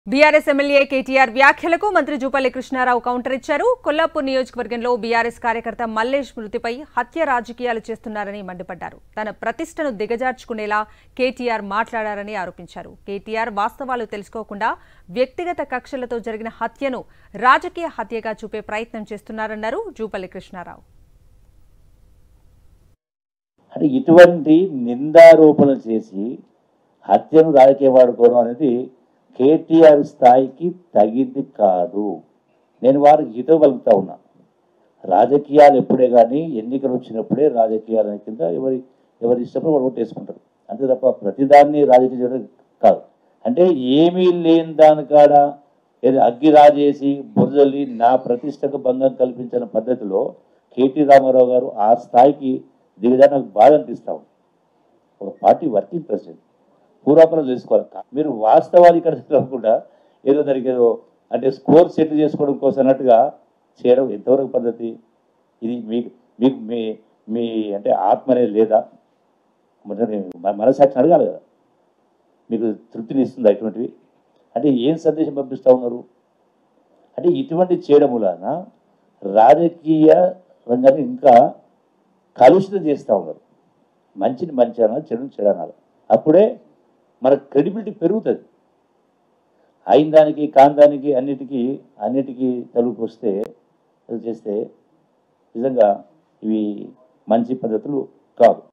BRS MLA KTR వ్యాఖ్యలకు మంత్రి Jupally Krishnarao counter ఇచ్చారు కొల్లాపూర్ నియోజకవర్గంలో బీఆర్ఎస్ కార్యకర్త మల్లేష్ మృతిపై హత్య రాజకీయాలు చేస్తున్నారని మండిపడ్డారు తన ప్రతిష్టను దిగజార్చుకునేలా కేటీఆర్ మాట్లాడారని ఆరోపించారు కేటీఆర్ వాస్తవాలు తెలుసుకోకుండా వ్యక్తిగత కక్షలతో జరిగిన హత్యను రాజకీయ హత్యగా చూపే ప్రయత్నం చేస్తున్నారన్నారు జూపల్లి కృష్ణారావు అంటే ఇటువంటి నిందారోపణలు చేసి హత్యను రాజకీయ వాడుకోవడం అనేది కేటీఆర్ స్థాయికి తగింది కాదు నేను వారికి హితవు పలుకుతా ఉన్నా రాజకీయాలు ఎప్పుడే కానీ ఎన్నికలు వచ్చినప్పుడే రాజకీయాల కింద ఎవరి ఎవరి ఇష్టంలో వాళ్ళు ఓటేసుకుంటారు అంతే తప్ప ప్రతిదాన్ని రాజకీయ చేయడం కాదు అంటే ఏమీ లేని దానికాడ ఏదో అగ్గి రాజేసి బురదల్లి నా ప్రతిష్టకు భంగం కల్పించిన పద్ధతిలో కేటీ రామారావు గారు ఆ స్థాయికి దిగదా నాకు బాధ అనిపిస్తా ఉంది ఒక పార్టీ వర్కింగ్ ప్రెసిడెంట్ పూర్వాపరం తెలుసుకోవాలి మీరు వాస్తవాలు ఇక్కడ కాకుండా ఏదో దానికి ఏదో అంటే స్కోర్ సెట్ చేసుకోవడం కోసం అన్నట్టుగా చేయడం ఎంతవరకు పద్ధతి ఇది మీకు మీకు మీ మీ అంటే ఆత్మ అనేది లేదా మరి మన- మనసాక్షిని అడగాలి కదా మీకు తృప్తిని ఇస్తుందా ఇటువంటివి అంటే ఏం సందేశం పంపిస్తూ ఉన్నారు అంటే ఇటువంటి చేయడం వలన రాజకీయ రంగాన్ని ఇంకా కలుషితం చేస్తూ ఉన్నారు మంచిని మంచి అనాలి చెడుని చెడు అనాలి అప్పుడే మన క్రెడిబిలిటీ పెరుగుతుంది అయిన దానికి కాందానికి అన్నిటికీ అన్నిటికీ తలుపు వస్తే అది చేస్తే నిజంగా ఇవి మంచి పద్ధతులు కావు